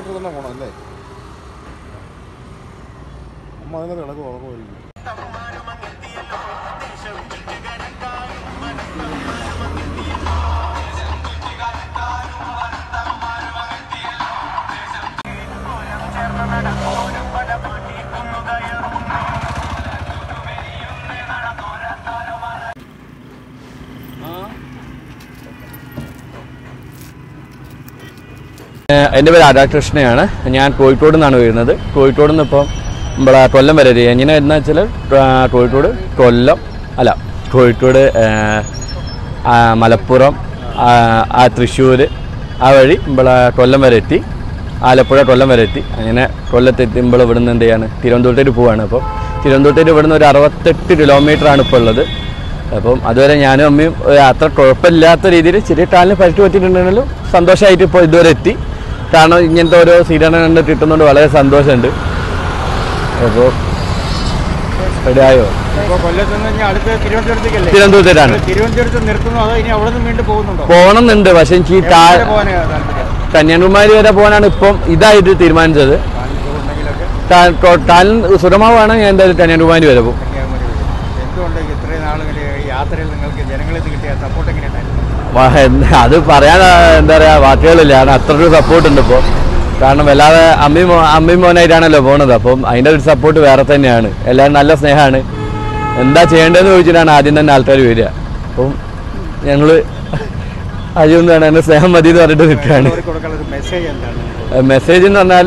Kilometre തന്നെ പോകണം അല്ലേ അമ്മ അതിനകത്ത് കിടക്കും ഉറക്കമായിരിക്കും ഏഹ് എൻ്റെ പേര് രാധാകൃഷ്ണയാണ് ഞാൻ കോഴിക്കോട് നിന്നാണ് വരുന്നത് കോഴിക്കോട് നിന്ന് ഇപ്പം നമ്മളെ കൊല്ലം വരെ വരിക എങ്ങനെ വരുന്ന വെച്ചാൽ കോഴിക്കോട് കൊല്ലം അല്ല കോഴിക്കോട് ഏഹ്, ആ, മലപ്പുറം ആ, ആ തൃശ്ശൂർ ആ വഴി നമ്മളെ കൊല്ലം വരെ എത്തി ആലപ്പുഴ കൊല്ലം വരെ എത്തി അങ്ങനെ കൊല്ലത്തെത്തി നമ്മൾ ഇവിടുന്ന് എന്ത് ചെയ്യാണ് തിരുവനന്തപുരത്തേക്ക് പോവാണ് അപ്പം തിരുവനന്തപുരത്തേക്ക് ഇവിടുന്ന് ഒരു അറുപത്തെട്ട് കിലോമീറ്റർ ആണ് ഇപ്പോൾ ഉള്ളത് അപ്പം അതുവരെ ഞാനും അമ്മയും ഏഹ്, അത്ര കുഴപ്പമില്ലാത്ത രീതിയിൽ ചെറിയ കാലിന് പരിക്ക് പറ്റിയിട്ടുണ്ടെങ്കിലും സന്തോഷമായിട്ട് ഇപ്പോൾ ഇതുവരെ എത്തി കാരണം ഇങ്ങനത്തെ ഓരോ സീരണ കണ്ട് കിട്ടുന്നതുകൊണ്ട് വളരെ സന്തോഷമുണ്ട് അപ്പോൾ റെഡിയായോ ഇപ്പോൾ കൊല്ലത്ത് നിന്ന് ഇനി അടുത്ത് തിരുവനന്തപുരത്തേക്കല്ലേ തിരുവനന്തപുരത്തേക്കാണ് തിരുവനന്തപുരത്ത് നിർത്തുന്നു അതോ ഇനി അവിടെ നിന്ന് വീണ്ടും പോകുന്നുണ്ടോ പോകണമെന്നുണ്ട് പക്ഷേ എനിക്ക് ഈ കാ എവിടെ പോകാനാ താല്പര്യം കന്യാകുമാരി വരെ പോകാനാണ് ഇപ്പം ഇതായിട്ട് തീരുമാനിച്ചത് ഉണ്ടെങ്കിലൊക്കെ കാ- കൊ- കാലിന് സുരമാവാണ് ഞാൻ എന്തായാലും കന്യാകുമാരി വരെ പോകും കന്യാകുമാരി വരും. എന്തുകൊണ്ട് ഇത്രയും നാളുകൾ യാത്രയിൽ നിങ്ങൾക്ക് ജനങ്ങളിൽ നിന്ന് കിട്ടിയ സപ്പോർട്ട് എങ്ങനെയുണ്ടായിരുന്നു വാ- എന്ത് അത് പറയാൻ ആ, എന്താ പറയാ വാക്കുകളില്ല കാരണം അത്രയൊരു സപ്പോർട്ട് ഉണ്ട് ഇപ്പോൾ കാരണം വല്ലാതെ അമ്മയും മോ- അമ്മയും മോനായിട്ടാണല്ലോ പോണത് അപ്പം അതിൻ്റെ ഒരു സപ്പോർട്ട് വേറെ തന്നെയാണ് എല്ലാവരും നല്ല സ്നേഹമാണ് എന്താ ചെയ്യേണ്ടതെന്ന് ചോദിച്ചിട്ടാണ് ആദ്യം തന്നെ ആൾക്കാർ വരിക അപ്പം ഞങ്ങൾ അതൊന്നും വേണം എന്നെ സ്നേഹം മതി എന്ന് പറഞ്ഞിട്ട് നിൽക്കുകയാണ് അവർക്ക് കൊടുക്കാനുള്ള ഒരു മെസ്സേജ് എന്താണ് മെസ്സേജ് എന്ന് പറഞ്ഞാൽ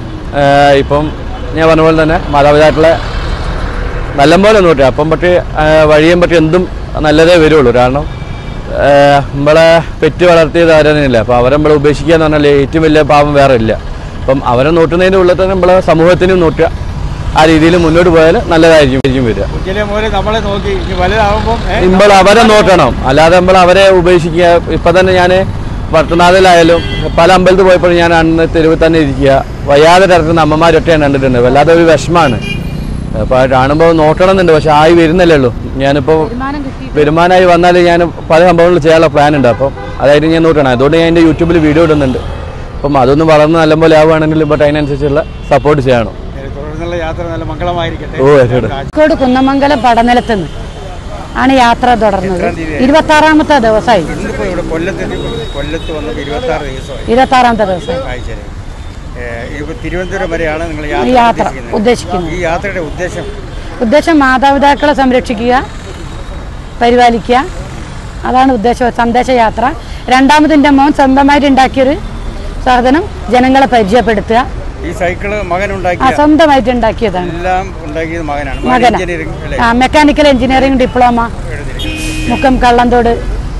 ഇപ്പം ഞാൻ പറഞ്ഞ പോലെ തന്നെ മാതാപിതാക്കളെ നല്ലപോലെ നോക്കുക അപ്പം പറ്റി വഴിയും പറ്റി എന്തും നല്ലതേ വരുള്ളൂ കാരണം ആ, നമ്മളെ പെറ്റ് വളർത്തിയത് ആരെന്നില്ല അപ്പോൾ അവരെ നമ്മളെ ഉപേക്ഷിക്കുക എന്ന് പറഞ്ഞാൽ ഏറ്റവും വലിയ പാപം വേറെ ഇല്ല അപ്പം അവരെ നോട്ടുന്നതിൻ്റെ ഉള്ളിൽ തന്നെ നമ്മളെ സമൂഹത്തിനും നോക്കുക ആ രീതിയിൽ മുന്നോട്ട് പോയാൽ നല്ലതായിരിക്കും ആയിരിക്കും വരിക കുഞ്ഞിലെ പോലെ നമ്മളെ നോക്കി ഇനി വലുതാവുമ്പം ഏ, നമ്മൾ അവരെ നോക്കണം അല്ലാതെ നമ്മൾ അവരെ ഉപേക്ഷിക്കുക ഇപ്പം തന്നെ ഞാൻ പട്ടണാതിലായാലും പല അമ്പലത്തിൽ പോയപ്പോൾ ഞാൻ അന്ന് തെരുവിൽ തന്നെ ഇരിക്കുക വയ്യാതെ കിടക്കുന്ന അമ്മമാരൊക്കെ ഞാൻ കണ്ടിട്ടുണ്ട് വല്ലാതെ ഒരു വിഷമാണ് അപ്പോൾ അത് കാണുമ്പോൾ നോക്കണം എന്നുണ്ട് പക്ഷെ ആയി വരുന്നല്ലേ ഉള്ളൂ ഞാനിപ്പോൾ വരുമാനമായി വന്നാൽ ഞാൻ പല സംഭവങ്ങൾ ചെയ്യാനുള്ള പ്ലാൻ ഉണ്ട് അപ്പം അതായത് ഞാൻ നോക്കണം അതുകൊണ്ട് ഞാൻ എൻ്റെ യൂട്യൂബിൽ വീഡിയോ ഇടുന്നുണ്ട് അപ്പം അതൊന്ന് വളർന്ന് നല്ലപോലെ ആവുകയാണെങ്കിൽ ബട്ട് അതിനനുസരിച്ചുള്ള സപ്പോർട്ട് ചെയ്യണം തുടർന്നുള്ള യാത്ര നല്ല മംഗളമായിരിക്കട്ടെ ഓ ആയിക്കോട്ടെ കോഴിക്കോട് കുന്നമംഗലം പടനിലത്ത് നിന്ന് ആണ് യാത്ര തുടർന്നത് ഇരുപത്തി ആറാമത്തെ ദിവസമായി ഇന്നിപ്പോൾ ഇവിടെ കൊല്ലത്ത് കൊല്ലത്ത് വന്നപ്പോൾ ഇരുപത്തി ആറ് ദിവസമായി ഇരുപത്തി ആറാമത്തെ ദിവസമായി ആയി ശരി ഇപ്പോൾ തിരുവനന്തപുരം വരെയാണ് നിങ്ങൾ ഈ യാത്ര യാത്ര ഉദ്ദേശിക്കുന്നത്. ഉദ്ദേശിക്കുന്നത് ഈ യാത്രയുടെ ഉദ്ദേശം ഉദ്ദേശം മാതാപിതാക്കളെ സംരക്ഷിക്കുക പരിപാലിക്കുക അതാണ് ഉദ്ദേശം സന്ദേശയാത്ര രണ്ടാമത് എൻ്റെ മോൻ സ്വന്തമായിട്ട് ഉണ്ടാക്കിയൊരു സാധനം ജനങ്ങളെ പരിചയപ്പെടുത്തുക ഈ സൈക്കിള് മകൻ ആ ഉണ്ടാക്കിയ സ്വന്തമായിട്ട് ഉണ്ടാക്കിയതാണ് എല്ലാം ഉണ്ടാക്കിയത് മകനാണ് മകൻ മകന എഞ്ചിനീയറിംഗ് അല്ലേ ആ മെക്കാനിക്കൽ എഞ്ചിനീയറിംഗ് ഡിപ്ലോമ എടുത്തിരിക്കുന്നത് Mukkam Kallanthode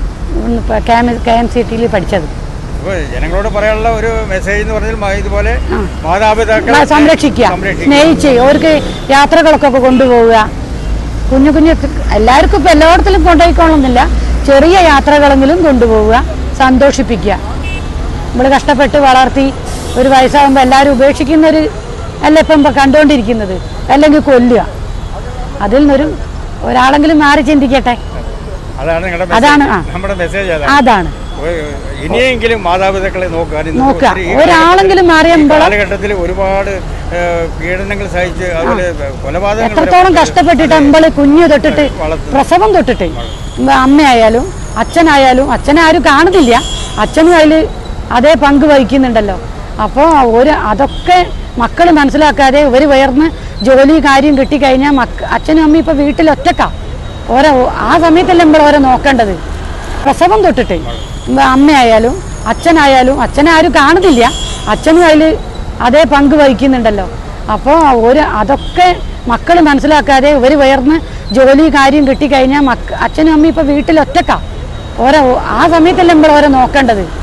K M C ടിയിൽ പഠിച്ചത് അപ്പോൾ ജനങ്ങളോട് പറയാനുള്ള ഒരു മെസ്സേജ് എന്ന് പറഞ്ഞാൽ മ- ഇതുപോലെ മാതാപിതാക്കളെ ആ, സംരക്ഷിക്കുക സംരക്ഷിക്കുക സ്നേഹിച്ച് അവർക്ക് യാത്രകളൊക്കെ കൊണ്ടുപോവുക കുഞ്ഞു കുഞ്ഞു എല്ലാവർക്കും ഇപ്പം എല്ലായിടത്തിലും കൊണ്ടുപോയിക്കോളണമെന്നില്ല ചെറിയ യാത്രകളെങ്കിലും കൊണ്ടുപോവുക സന്തോഷിപ്പിക്കുക നമ്മൾ കഷ്ടപ്പെട്ട് വളർത്തി ഒരു വയസ്സാകുമ്പോൾ എല്ലാവരും ഉപേക്ഷിക്കുന്നൊരു അല്ല ഇപ്പം ഇപ്പം കണ്ടുകൊണ്ടിരിക്കുന്നത് അല്ലെങ്കിൽ കൊല്ലുക അതിൽ നിന്നൊരു ഒരാളെങ്കിലും മാറി ചിന്തിക്കട്ടെ അതാണ് നിങ്ങളുടെ അതാണ്, ആ. മെസ്സേജ് നമ്മുടെ മെസ്സേജ് അതാണ് അതാണ് ഒ- ഇനിയെങ്കിലും മാതാപിതാക്കളെ നോക്കുക ഇന്ന് നോക്കുക ഒത്തിരി ഈ ഒരാളെങ്കിലും മാറിയുമ്പോൾ കാലഘട്ടത്തിൽ ഒരുപാട് ഏഹ്, പീഡനങ്ങൾ സഹിച്ച് അതുപോലെ കൊലപാതകങ്ങൾ വരെ എത്രത്തോളം കഷ്ടപ്പെട്ടിട്ട് അമ്പള് കുഞ്ഞു തൊട്ടിട്ട് വളർത്തുന്നു. പ്രസവം തൊട്ടിട്ട് ഇമ്മ അമ്മയായാലും അച്ഛനായാലും അച്ഛനെ ആരും കാണുന്നില്ല അച്ഛനും അതിൽ അതേ പങ്ക് വഹിക്കുന്നുണ്ടല്ലോ അപ്പോൾ ഒരു അതൊക്കെ മക്കൾ മനസ്സിലാക്കാതെ ഇവർ ഉയർന്ന് ജോലി കാര്യം കിട്ടിക്കഴിഞ്ഞാൽ മക്ക അച്ഛനും അമ്മയും ഇപ്പോൾ വീട്ടിൽ ഒറ്റക്കാ ഓരോ ആ സമയത്തല്ലേ നമ്മൾ ഓരോ നോക്കേണ്ടത് പ്രസവം തൊട്ടിട്ട് ഇമ്മ അമ്മയായാലും അച്ഛനായാലും അച്ഛനെ ആരും കാണുന്നില്ല അച്ഛനും അതിൽ അതേ പങ്ക് വഹിക്കുന്നുണ്ടല്ലോ അപ്പോൾ ഒരു അതൊക്കെ മക്കൾ മനസ്സിലാക്കാതെ ഇവർ ഉയർന്ന് ജോലി കാര്യം കിട്ടിക്കഴിഞ്ഞാൽ മക്ക അച്ഛനും അമ്മയും ഇപ്പോൾ വീട്ടിൽ ഒറ്റക്കാ ഓരോ ആ സമയത്തല്ലേ നമ്മൾ ഓരോ നോക്കേണ്ടത്